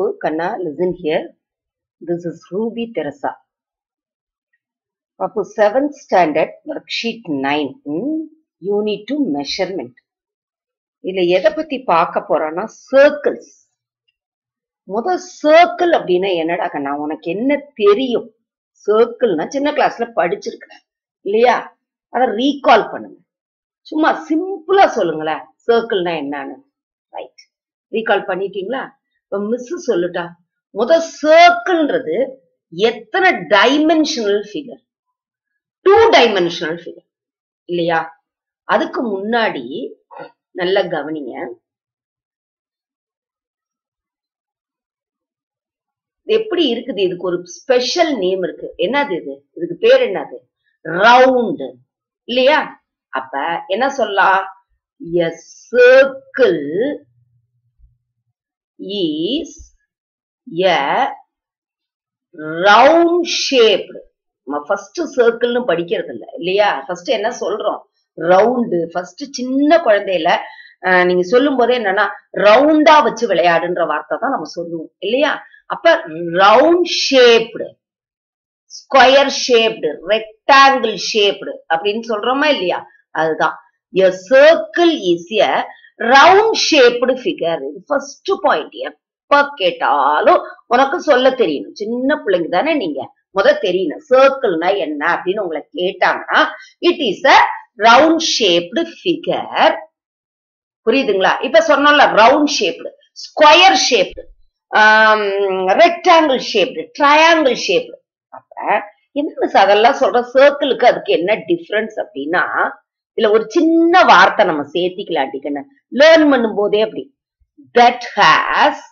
Papu, Kanna, listen here. This is Ruby Teresa. Papu, 7th standard, worksheet 9, hmm? unit 2 measurement. இதுல எதை பத்தி பார்க்க போறோம்னா சர்க்கிள்ஸ் முத சர்க்கிள் அப்படின்னா என்னடா கண்ணா உனக்கு என்ன தெரியும் சர்க்கிள்னா சின்ன கிளாஸ்ல படிச்சிருக்கிறேன் இல்லையா அதை ரீகால் பண்ணுங்க சும்மா சிம்பிளா சொல்லுங்களேன் சர்க்கிள்னா என்னன்னு ரைட் ரீகால் பண்ணிட்டீங்களா இப்ப மிஸ் சொல்லுட்டா முத சர்க்கிள்ன்றது எத்தனை dimensional figure two dimensional figure இல்லையா அதுக்கு முன்னாடி நல்லா கவனிங்க இது எப்படி இருக்குது இதுக்கு ஒரு ஸ்பெஷல் நேம் இருக்கு என்னது இது இதுக்கு பேர் என்னது ரவுண்ட் இல்லையா அப்ப என்ன சொல்லலாம் a circle is a round shaped நம்ம ஃபர்ஸ்ட் சர்க்கிள்னு படிக்கிறது இல்ல இல்லையா ஃபர்ஸ்ட் என்ன சொல்றோம் ரவுண்டு ஃபர்ஸ்ட் சின்ன குழந்தையில அஹ், நீங்க சொல்லும் போதே என்னன்னா ரவுண்டா வச்சு விளையாடுன்ற வார்த்தை தான் நம்ம சொல்லுவோம் இல்லையா அப்ப round shaped square shaped rectangle shaped அப்படின்னு சொல்றோமா இல்லையா அதுதான் a circle is a round shaped figure இது ஃபர்ஸ்ட் பாயிண்ட் எப்ப கேட்டாலும் உனக்கு சொல்ல தெரியணும் சின்ன பிள்ளைங்க தானே நீங்க முத தெரியணும் சர்க்கிள்னா என்ன அப்படின்னு உங்களை கேட்டாங்கன்னா it is a round shaped figure புரியுதுங்களா இப்ப சொன்னோம்ல round shaped square shaped rectangle shaped triangle shaped அப்ப என்ன miss அதெல்லாம் சொல்ற சர்க்கிளுக்கு அதுக்கு என்ன டிஃபரன்ஸ் அப்படின்னா இதுல ஒரு சின்ன வார்த்தை நம்ம சேர்த்திக்கலாட்டிக்கன்னு லேர்ன் பண்ணும் போதே அப்படி தட் ஹேஸ்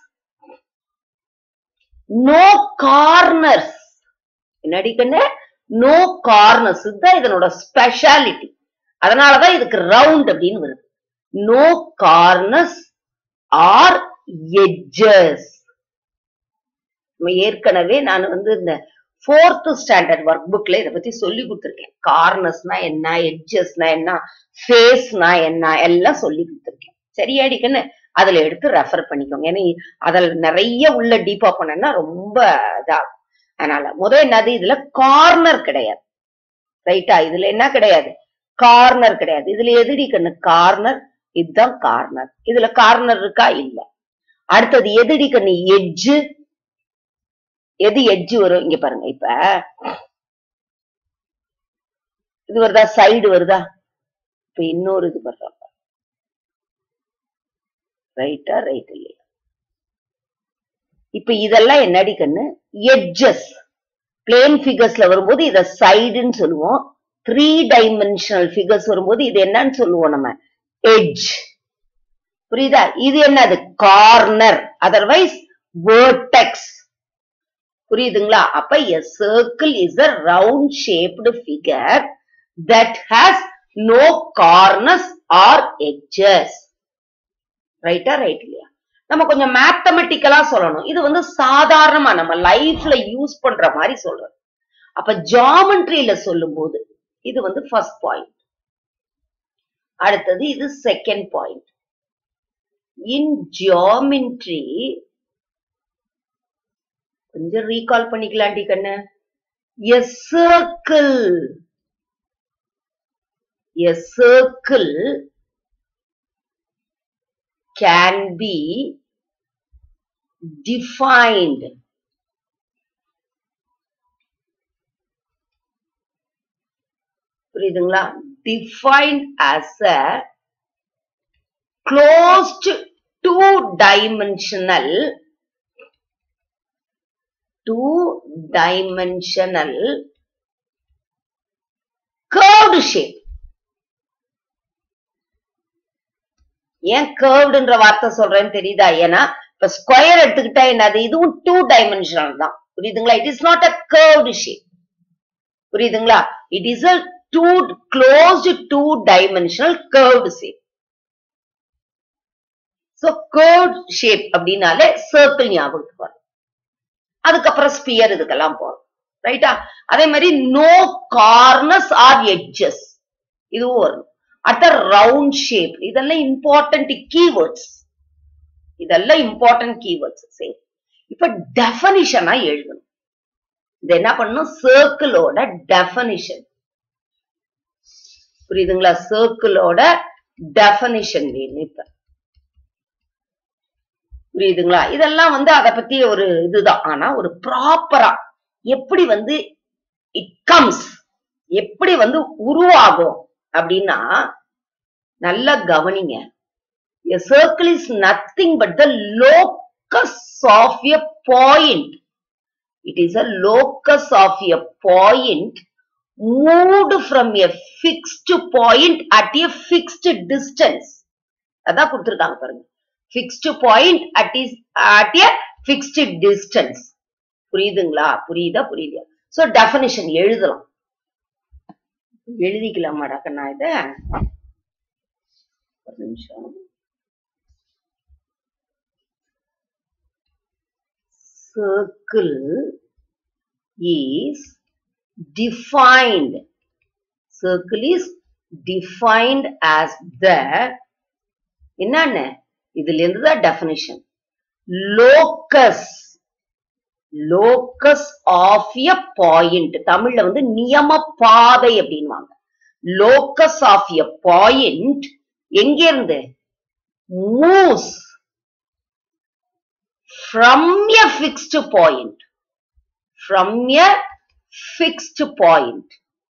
நோ கார்னர்ஸ் என்னடி கண்ணு நோ கார்னர்ஸ் இதுதான் இதனோட ஸ்பெஷாலிட்டி அதனாலதான் இதுக்கு ரவுண்ட் அப்படின்னு வருது நோ கார்னர்ஸ் ஆர் எட்ஜஸ் நம்ம ஏற்கனவே நான் வந்து இந்த ஃபோர்த் ஸ்டாண்டர்ட் ஒர்க் புக்ல இதை பத்தி சொல்லி கொடுத்துருக்கேன் கார்னர்ஸ்னா என்ன எட்ஜஸ்னா என்ன ஃபேஸ்னா என்ன எல்லாம் சொல்லி கொடுத்துருக்கேன் சரியாடி கண்ணு அதுல எடுத்து ரெஃபர் பண்ணிக்கோங்க ஏன்னா அதுல நிறைய உள்ள டீப்பா பண்ணனா ரொம்ப இதாகும் அதனால முதல் என்னது இதுல கார்னர் கிடையாது ரைட்டா இதுல என்ன கிடையாது கார்னர் கிடையாது இதுல எதிரி கண்ணு கார்னர் இதுதான் கார்னர் இதுல கார்னர் இருக்கா இல்ல அடுத்தது எதிரி கண்ணு எட்ஜு எது எட்ஜ் வரும் இங்க பாருங்க இப்ப இது வருதா சைடு வருதா இப்ப இன்னொரு இது பண்றோம் ரைட்டா ரைட் இல்லையா இப்ப இதெல்லாம் என்னடி கண்ணு எட்ஜஸ் பிளேன் ஃபிகர்ஸ்ல வரும்போது இத சைடுன்னு சொல்லுவோம் த்ரீ டைமென்ஷனல் ஃபிகர்ஸ் வரும்போது இது என்னன்னு சொல்லுவோம் நம்ம எட்ஜ் புரியுதா இது என்னது கார்னர் அதர்வைஸ் வேர்டெக்ஸ் புரியுதுங்களா அப்ப a circle is a round shaped figure that has no corners or edges ரைட்டா ரைட் இல்லையா நம்ம கொஞ்சம் மேத்தமெட்டிக்கலா சொல்லணும் இது வந்து சாதாரணமா நம்ம லைஃப்ல யூஸ் பண்ற மாதிரி சொல்றது அப்ப ஜாமெட்ரியில சொல்லும்போது இது வந்து ஃபர்ஸ்ட் பாயிண்ட் அடுத்தது இது செகண்ட் பாயிண்ட் இன் ஜியோமெட்ரி கொஞ்சம் ரீகால் பண்ணிக்கலாம்டி கண்ணு a circle a circle can be defined புரியுதுங்களா defined as a closed two dimensional two dimensional curved shape ஏன் கர்வ்டுன்ற வார்த்தை சொல்றேன்னு தெரியுதா ஏன்னா இப்ப ஸ்கொயர் எடுத்துக்கிட்டா என்னது இதுவும் டூ டைமென்ஷனல் தான் புரியுதுங்களா it is not a curved shape புரியுதுங்களா it is a two closed two dimensional curved shape so curve shape அப்படின்னாலே சர்க்கிள் ஞாபகத்துக்கு வரும் அதுக்கப்புறம் ஸ்பியர் இதுக்கெல்லாம் போறோம் ரைட்டா அதே மாதிரி நோ கார்னர்ஸ் ஆர் எட்ஜஸ் இதுவும் வரும் அட் ரவுண்ட் ஷேப் இதெல்லாம் இம்பார்ட்டன்ட் கீவேர்ட்ஸ் இதெல்லாம் இம்பார்ட்டன்ட் கீவேர்ட்ஸ் சரி இப்ப டெபனிஷனா எழுதணும் இது என்ன பண்ணணும் சர்க்கிளோட டெபனிஷன் புரியுதுங்களா சர்க்கிளோட டெபனிஷன் வேணும் இப்ப புரியுதுங்களா இதெல்லாம் வந்து அத பத்தி ஒரு இதுதான் ஆனா ஒரு ப்ராப்பரா எப்படி வந்து இட் கம்ஸ் எப்படி வந்து உருவாகும் அப்படின்னா நல்லா கவனிங்க A circle is nothing but the locus of a point. It is a locus of a point moved from a fixed point at a fixed distance. அதான் கொடுத்திருக்காங்க பாருங்க fixed point at is at a fixed distance. புரியுதுங்களா புரியுதா புரியுதா so definition எழுதலாம் எழுதிக்கலாமாடா கண்ணா இத ஒரு நிமிஷம் circle is defined circle is defined as the என்னன்னு இதுல இருந்து தான் definition locus locus of a point தமிழ்ல வந்து நியம பாதை அப்படின்வாங்க லோக்கஸ் ஆஃப் எ பாயிண்ட் எங்க இருந்து moves from a fixed point from a fixed point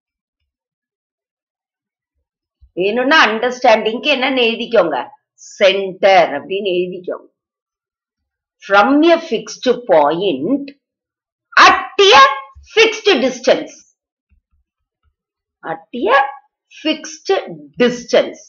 வேணும்னா அண்டர்ஸ்டாண்டிங்க்கு என்னன்னு எழுதிக்கோங்க சென்டர் அப்படின்னு எழுதிக்கோங்க from a fixed point at a fixed distance at a fixed distance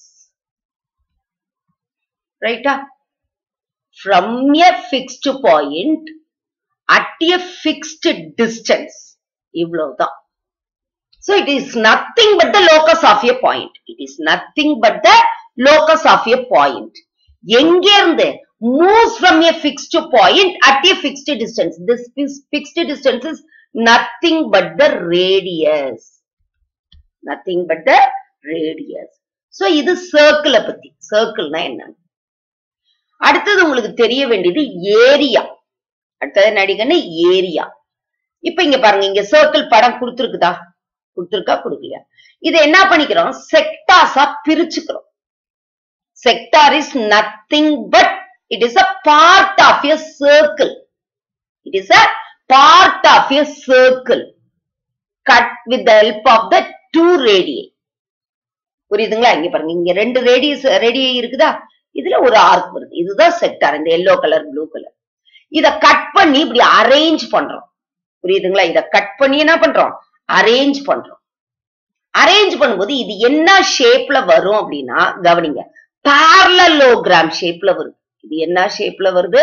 ரைட்டா from a fixed point at a fixed distance இவ்வளவுதான் so it is nothing but the locus of a point it is nothing but the locus of a point எங்க இருந்து moves from a fixed point at a fixed distance this is- fixed distance is nothing but the radius nothing but the radius so இது circle பத்தி circle னா என்ன அடுத்தது உங்களுக்கு தெரிய வேண்டியது ஏரியா அடுத்தது நடிகன்னு ஏரியா இப்ப இங்க பாருங்க இங்க சர்க்கிள் படம் கொடுத்துருக்குதா கொடுத்துருக்கா கொடுக்கலையா இதை என்ன பண்ணிக்கிறோம் செக்டாஸா பிரிச்சுக்கிறோம் sector is nothing but it is a part of a circle it is a part of a circle cut with the help of the two ரேடியை புரியுதுங்களா இங்க பாருங்க இங்க ரெண்டு ரேடியஸ் ரேடியை இருக்குதா இதுல ஒரு ஆர்க் வருது இதுதான் செக்டார் இந்த எல்லோ கலர் ப்ளூ கலர் இத கட் பண்ணி இப்படி அரேஞ்ச் பண்றோம் புரியுதுங்களா இத கட் பண்ணி என்ன பண்றோம் அரேஞ்ச் பண்றோம் அரேஞ்ச் பண்ணும்போது இது என்ன ஷேப்ல வரும் அப்படின்னா கவனிங்க parallelogram ஷேப்ல வருது இது என்ன ஷேப்ல வருது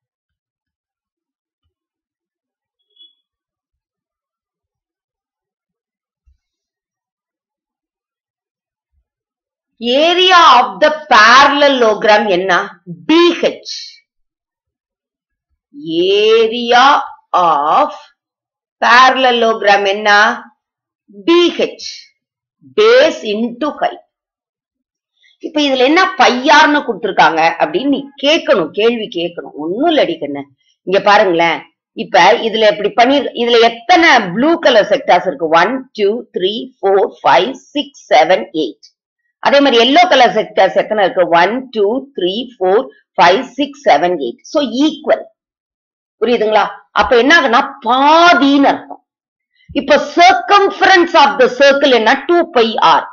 ஏரியா ஆஃப் த parallelogram என்ன பிஹெச் ஏரியா ஆஃப் parallelogram என்ன பிஹெச் பேஸ் இன்டு ஹைட் இப்ப இதுல என்ன பையார்னு கொடுத்திருக்காங்க அப்படின்னு நீ கேட்கணும் கேள்வி கேட்கணும் ஒண்ணும் இல்லடி கண்ணு இங்க பாருங்களேன் இப்ப இதுல இப்படி பண்ணி இதுல எத்தனை ப்ளூ கலர் செக்டார்ஸ் இருக்கு one two three four five six seven eight அதே மாதிரி எல்லோ கலர் செக்டார்ஸ் எத்தனை இருக்கு one two three four five six seven eight so equal புரியுதுங்களா அப்ப என்ன ஆகுனா பாதின்னு அர்த்தம் இப்ப சர்க்கம்ஃபரன்ஸ் ஆஃப் த சர்க்கிள் என்ன two pi r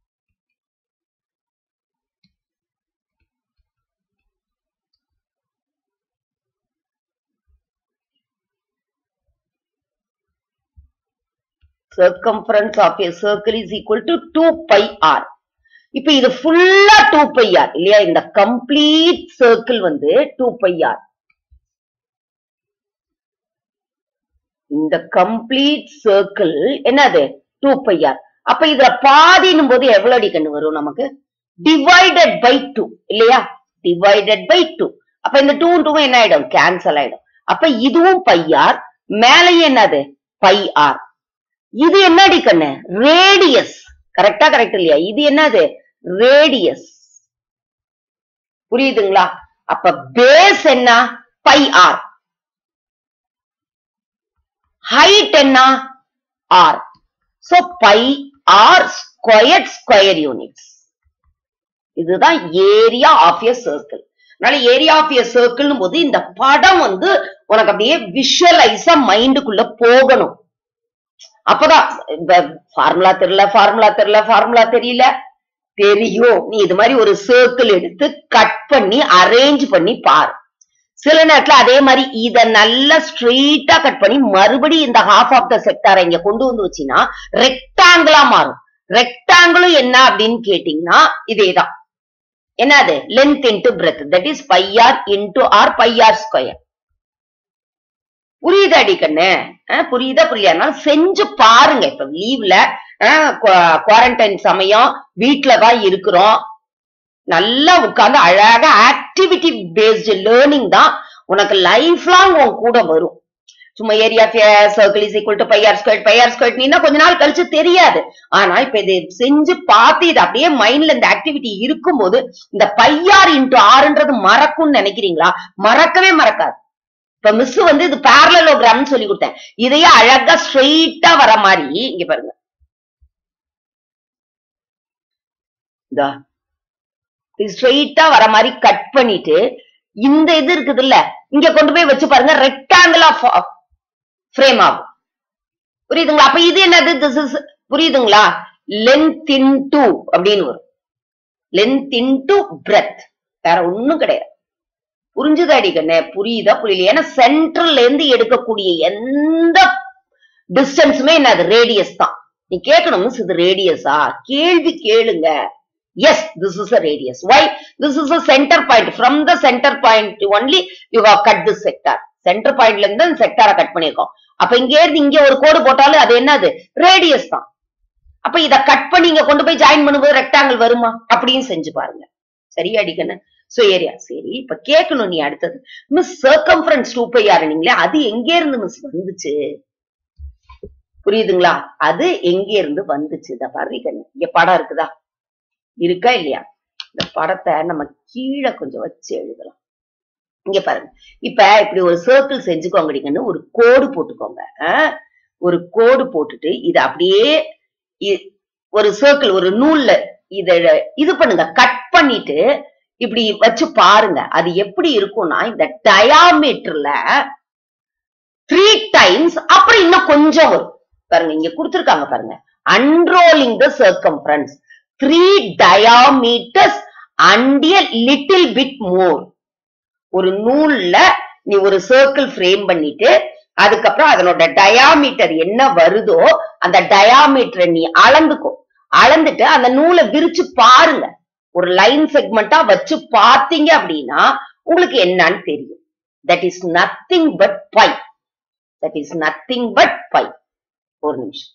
circumference of a circle is equal to 2 pi r இப்ப இது ஃபுல்லா 2 pi r இல்லையா இந்த கம்ப்ளீட் சர்க்கிள் வந்து 2 pi r இந்த கம்ப்ளீட் சர்க்கிள் என்னது 2 pi r அப்ப இதுல பாதினும் போது எவ்வளவு அடி கண்ணு வரும் நமக்கு டிவைடட் பை 2 இல்லையா டிவைடட் பை 2 அப்ப இந்த 2 2 என்ன ஆயிடும் கேன்சல் ஆயிடும் அப்ப இதுவும் பை ஆர் மேலையும் என்னது பை ஆர் இது என்னடி கண்ணு ரேடியஸ் கரெக்டா கரெக்ட் இல்லையா இது என்னது ரேடியஸ் புரியுதுங்களா அப்ப பேஸ் என்ன பை ஆர் ஹைட் என்ன r so pi r square square units இதுதான் ஏரியா ஆஃப் எ சர்க்கிள் அதனால ஏரியா ஆஃப் எ சர்க்கிள் போது இந்த படம் வந்து உனக்கு அப்படியே விஷுவலைஸா மைண்டுக்குள்ள போகணும் அப்பதான் ஃபார்முலா தெரியல ஃபார்முலா தெரியல ஃபார்முலா தெரியல தெரியும் நீ இது மாதிரி ஒரு சர்க்கிள் எடுத்து கட் பண்ணி அரேஞ்ச் பண்ணி பாரு சில நேரத்துல அதே மாதிரி இத நல்லா ஸ்ட்ரெயிட்டா கட் பண்ணி மறுபடியும் இந்த ஹாஃப் ஆஃப் த செக்டாரை இங்க கொண்டு வந்து வச்சீங்கன்னா ரெக்டாங்கிளா மாறும் ரெக்டாங்கிளும் என்ன அப்படின்னு கேட்டீங்கன்னா இதேதான் என்னது length into breadth that is pi r into r pi r square புரியுதா அடி கண்ணு அஹ் புரியுதா புரியலையா செஞ்சு பாருங்க இப்ப லீவ்ல குவாரண்டைன் சமயம் வீட்டுல தான் இருக்கிறோம் நல்லா உட்கார்ந்து அழகா ஆக்டிவிட்டி பேஸ்டு லேர்னிங் தான் உனக்கு லைஃப் லாங் உன் கூட வரும் சும்மா area circle is equal to pi r square pi r square நீனா கொஞ்ச நாள் கழிச்சு தெரியாது ஆனா இப்ப இது செஞ்சு பார்த்து இது அப்படியே மைண்ட்ல இந்த ஆக்டிவிட்டி இருக்கும்போது இந்த பையார் இன்டு ஆறுன்றது மறக்கும்னு நினைக்கிறீங்களா மறக்கவே மறக்காது இப்ப மிஸ் வந்து இது பேரலோகிராம்னு சொல்லி கொடுத்தேன் இதையே அழகா ஸ்ட்ரெயிட்டா வர மாதிரி இங்க பாருங்க இதா ஸ்ட்ரெயிட்டா வர மாதிரி கட் பண்ணிட்டு இந்த இது இருக்குது இல்ல இங்க கொண்டு போய் வச்சு பாருங்க ரெக்டாங்கிள் ஆஃப் ஃப்ரேம் ஆகும் புரியுதுங்களா அப்ப இது என்னது திஸ் இஸ் புரியுதுங்களா லென்த் இன்டு அப்படின்னு வரும் லென்த் இன்டு பிரெத் வேற ஒண்ணும் கிடையாது புரிஞ்சுதா அடிக்கண்ணே புரியுதா புரியல ஏன்னா சென்ட்ரல்ல இருந்து எடுக்கக்கூடிய எந்த டிஸ்டன்ஸுமே என்னது ரேடியஸ் தான் நீ கேட்கணும் மிஸ் இது ரேடியஸா கேள்வி கேளுங்க yes this is a radius why this is a centre point from the centre point only you have cut this sector centre பாயிண்ட்ல இருந்து அந்த செக்டாரை கட் பண்ணிருக்கோம் அப்ப இங்க இருந்து இங்க ஒரு கோடு போட்டாலும் அது என்னது ரேடியஸ் தான் அப்ப இத கட் பண்ணி இங்க கொண்டு போய் ஜாயின் பண்ணும்போது ரெக்டாங்கிள் வருமா அப்படின்னு செஞ்சு பாருங்க சரியா அடிக்கணும் சோ ஏரியா சரி இப்ப கேட்கணும் நீ அடுத்தது மிஸ் சர்க்கம்ஃபரன்ஸ் டூ பை ஆறுனீங்களே அது எங்க இருந்து மிஸ் வந்துச்சு புரியுதுங்களா அது எங்க இருந்து வந்துச்சு இத பாரு கண்ணு இங்க படம் இருக்குதா இருக்கா இல்லையா இந்த படத்தை நம்ம கீழே கொஞ்சம் வச்சு எழுதலாம் இங்க பாருங்க இப்ப இப்படி ஒரு சர்க்கிள் செஞ்சுக்கோங்க ஒரு கோடு போட்டுக்கோங்க ஒரு கோடு போட்டுட்டு இத அப்படியே ஒரு சர்க்கிள் ஒரு நூல்ல இத இது பண்ணுங்க கட் பண்ணிட்டு இப்படி வச்சு பாருங்க அது எப்படி இருக்கும்னா இந்த டயாமீட்டர்ல த்ரீ டைம்ஸ் அப்புறம் இன்னும் கொஞ்சம் வரும் பாருங்க இங்க கொடுத்துருக்காங்க பாருங்க unrolling the circumference three diameters and a little bit more ஒரு நூல்ல நீ ஒரு சர்க்கிள் ஃப்ரேம் பண்ணிட்டு அதுக்கப்புறம் அதனோட டயாமீட்டர் என்ன வருதோ அந்த டயாமீட்டரை நீ அளந்துக்கோ அளந்துட்டு அந்த நூலை விரிச்சு பாருங்க ஒரு லைன் செக்மெண்டா வச்சு பார்த்தீங்க அப்படின்னா உங்களுக்கு என்னன்னு தெரியும் that is nothing but pi that is nothing but pi ஒரு நிமிஷம்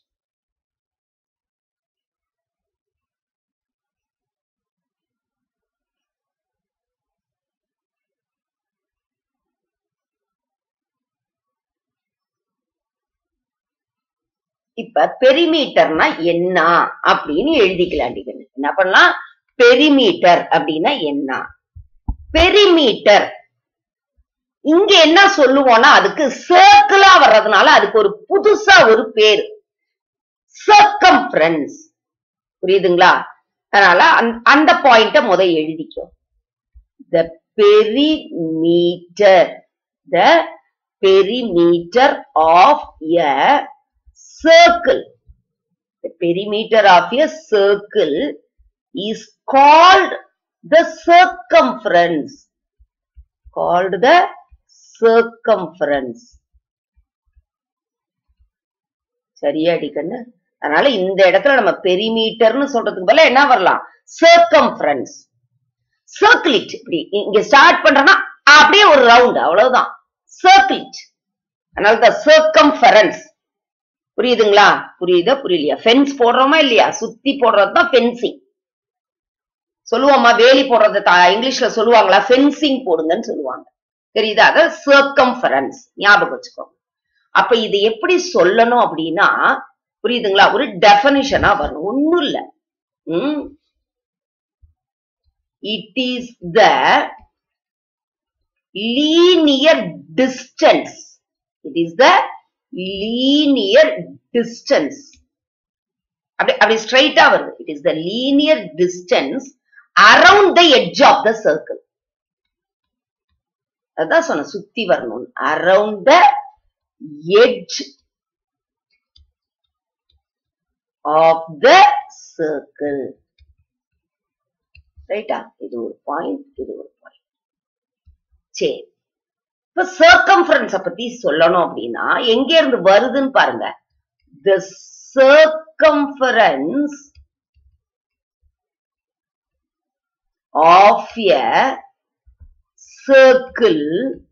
இப்ப பெரிமீட்டர்னா என்ன அப்படின்னு எழுதிக்கலாம் என்ன பண்ணலாம் பெரிமீட்டர் அப்படின்னா என்ன பெரிமீட்டர் இங்க என்ன சொல்லுவோம்னா அதுக்கு சர்க்கிளா வர்றதுனால அதுக்கு ஒரு புதுசா ஒரு பேரு சர்க்கம்ஃபரன்ஸ் புரியுதுங்களா அதனால அந்த பாயிண்ட முத எழுதிக்கோ the perimeter the perimeter of a circle. The perimeter of a circle is called the circumference. Called the circumference. சரியா அடிக்கண்ணு அதனால இந்த இடத்துல நம்ம பெரிமீட்டர்னு சொல்றதுக்கு பதிலா என்ன வரலாம் சர்க்கம்ஃபரன்ஸ் சர்க்கிள் இட் இப்படி இங்க ஸ்டார்ட் பண்றோம்னா அப்படியே ஒரு ரவுண்ட் அவ்வளவுதான் சர்க்கிள் இட் அதனால தான் சர்க்கம்ஃபரன்ஸ் புரியுதுங்களா புரியுதா புரியலையா ஃபென்ஸ் போடுறோமா இல்லையா சுத்தி போடுறது தான் ஃபென்சிங் சொல்லுவோமா வேலி போடுறது இங்கிலீஷ்ல சொல்லுவாங்களா ஃபென்சிங் போடுங்கன்னு சொல்லுவாங்க தெரியுதா அத சர்க்கம்ஃபரன்ஸ் ஞாபகம் வச்சுக்கோங்க அப்ப இது எப்படி சொல்லணும் அப்படின்னா புரியுதுங்களா ஒரு டெபனிஷனா வரணும் ஒண்ணும் இல்ல um it is the linear distance it is the linear distance அப்படி அப்படி ஸ்ட்ரைட்டா வருது it is the linear distance around the edge of the circle அதான் சொன்ன சுத்தி வரணும் around the edge of the circle ரைட்டா இது ஒரு பாயிண்ட் இது ஒரு பாயிண்ட் சரி இப்ப சர்க்கம்ஃபரன்ஸ பத்தி சொல்லணும் அப்படின்னா எங்க இருந்து வருதுன்னு பாருங்க த circumference of a circle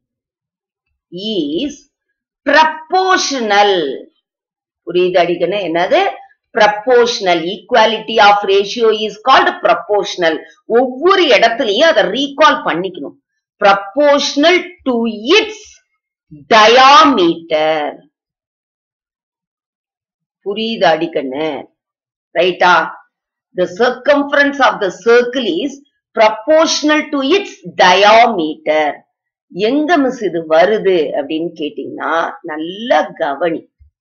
is proportional புரியுது அடிக்கணும் என்னது proportional equality of ratio is called proportional ஒவ்வொரு இடத்துலயும் அதை ரீகால் பண்ணிக்கணும் proportional to its diameter புரியுது அடிக்கண்ணு ரைட்டா the circumference of the circle is proportional to its diameter எங்க மிஸ் இது வருது அப்படின்னு கேட்டீங்கன்னா நல்ல கவனி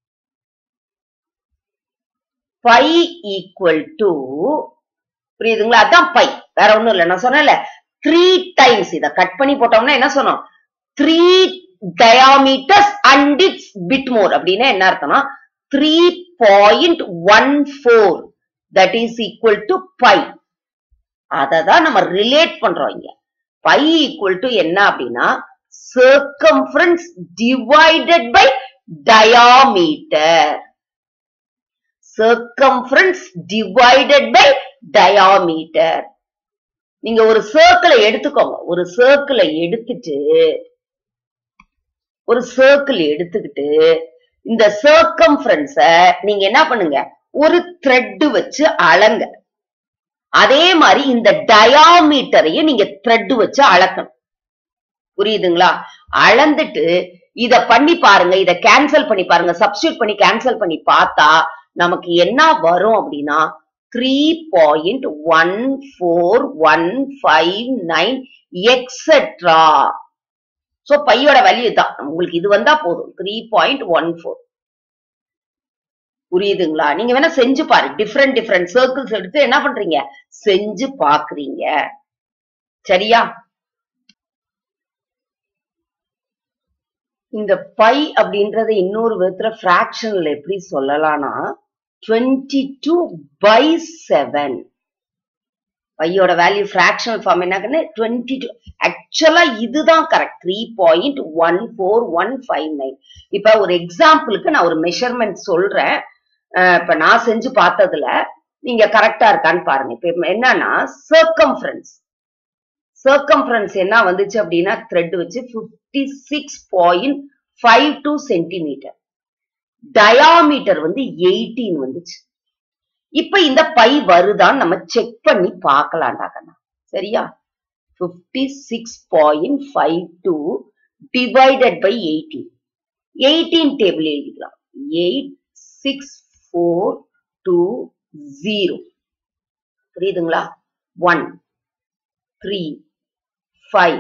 பை ஈக்குவல் டு புரியுதுங்களா அதான் பை வேற ஒண்ணும் இல்ல நான் சொன்னேன்ல த்ரீ டைம்ஸ் இத கட் பண்ணி போட்டோம்னா என்ன சொன்னோம் three diameters and it's bit more அப்படின்னா என்ன அர்த்தம்னா three point one four that is equal to pi அதை தான் நம்ம ரிலேட் பண்றோம் இங்க பை ஈக்குவல் டு என்ன அப்படின்னா circumference divided by diameter circumference divided by diameter நீங்க ஒரு சர்க்கிளை எடுத்துக்கோங்க ஒரு சர்க்கிளை எடுத்துட்டு ஒரு சர்க்கிள் எடுத்துக்கிட்டு இந்த சர்க்கம்ஃபரன்ஸ நீங்க என்ன பண்ணுங்க ஒரு த்ரெட் வச்சு அளங்க அதே மாதிரி இந்த டயாமீட்டரையும் நீங்க த்ரெட் வச்சு அளக்கணும் புரியுதுங்களா அளந்துட்டு இத பண்ணி பாருங்க இத கேன்சல் பண்ணி பாருங்க சப்ஸ்டியூட் பண்ணி கேன்சல் பண்ணி பார்த்தா நமக்கு என்ன வரும் அப்படின்னா three point one four one five nine etcetera so பையோட வேல்யூ தான் உங்களுக்கு இது வந்தா போதும் த்ரீ பாயிண்ட் ஒன் ஃபோர் புரியுதுங்களா நீங்க வேணா செஞ்சு பாரு டிஃப்ரெண்ட் டிஃப்ரெண்ட் சர்க்கிள்ஸ் எடுத்து என்ன பண்றீங்க செஞ்சு பாக்குறீங்க சரியா இந்த பை அப்படின்றத இன்னொரு விதத்துல பிராக்ஷன்ல எப்படி சொல்லலாம்னா டுவெண்ட்டி டூ பை செவன் பையோட வேல்யூ ஃபிராக்ஷனல் ஃபார்ம் என்னன்னு டுவெண்ட்டி டூ ஆக்சுவலா இதுதான் correct three point one four one five nine இப்ப ஒரு எக்ஸாம்பிளுக்கு நான் ஒரு மெஷர்மெண்ட் சொல்றேன் அஹ் இப்ப நான் செஞ்சு பார்த்ததுல நீங்க கரெக்டா இருக்கான்னு பாருங்க இப்ப என்னன்னா சர்க்கம்ஃபரன்ஸ் சர்க்கம்ஃபரன்ஸ் என்ன வந்துச்சு அப்படின்னா த்ரெட் வச்சு fifty six point five two centimetre diameter வந்து எயிட்டீன் வந்துச்சு இப்ப இந்த பை வருதான்னு நம்ம செக் பண்ணி பார்க்கலாம்டா கண்ணா சரியா fifty six point five two divided by eighteen eighteen table எழுதிக்கலாம் eight six four two zero புரியுதுங்களா one three five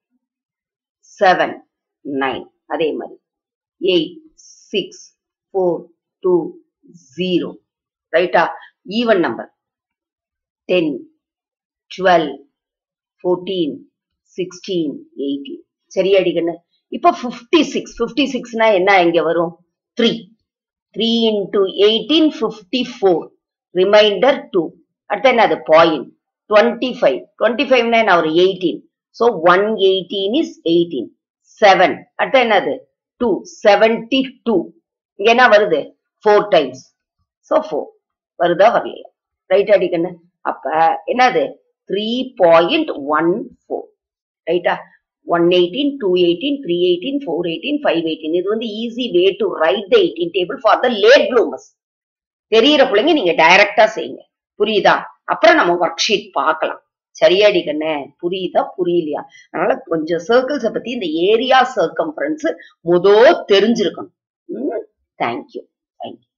seven nine அதே மாதிரி eight six four two zero ரைட்டா even number ten twelve fourteen sixteen eighteen சரியாடி கண்ணு இப்ப fifty six fifty சிக்ஸ்னா என்ன இங்க வரும் three three into eighteen fifty four remainder two அடுத்து என்னது பாயிண்ட் டுவெண்ட்டி ஃபைவ் டுவெண்ட்டி ஃபைவ்னா என்ன ஒரு eighteen so one eighteen is eighteen seven அடுத்து என்னது டூ செவன்டி டூ இங்க என்ன வருது ஃபோர் டைம்ஸ் ஸோ ஃபோர் வருதா வரலையா ரைட் அடிக்கண்ணு அப்ப என்னது த்ரீ பாயிண்ட் ஒன் ஃபோர் ரைட்டா one eighteen two eighteen three eighteen four eighteen five eighteen இது வந்து easy way to write the eighteen table for the late bloomers தெரியற பிள்ளைங்க நீங்க டைரக்டா செய்யுங்க புரியுதா அப்புறம் நம்ம ஒர்க் ஷீட் பார்க்கலாம் சரியாடி கண்ணே புரியுதா புரியலையா அதனால கொஞ்சம் சர்க்கிள்ஸ பத்தி இந்த ஏரியா சர்க்கம்ஃபரன்ஸ் முதோ தெரிஞ்சிருக்கணும் தேங்க்யூ தேங்க்யூ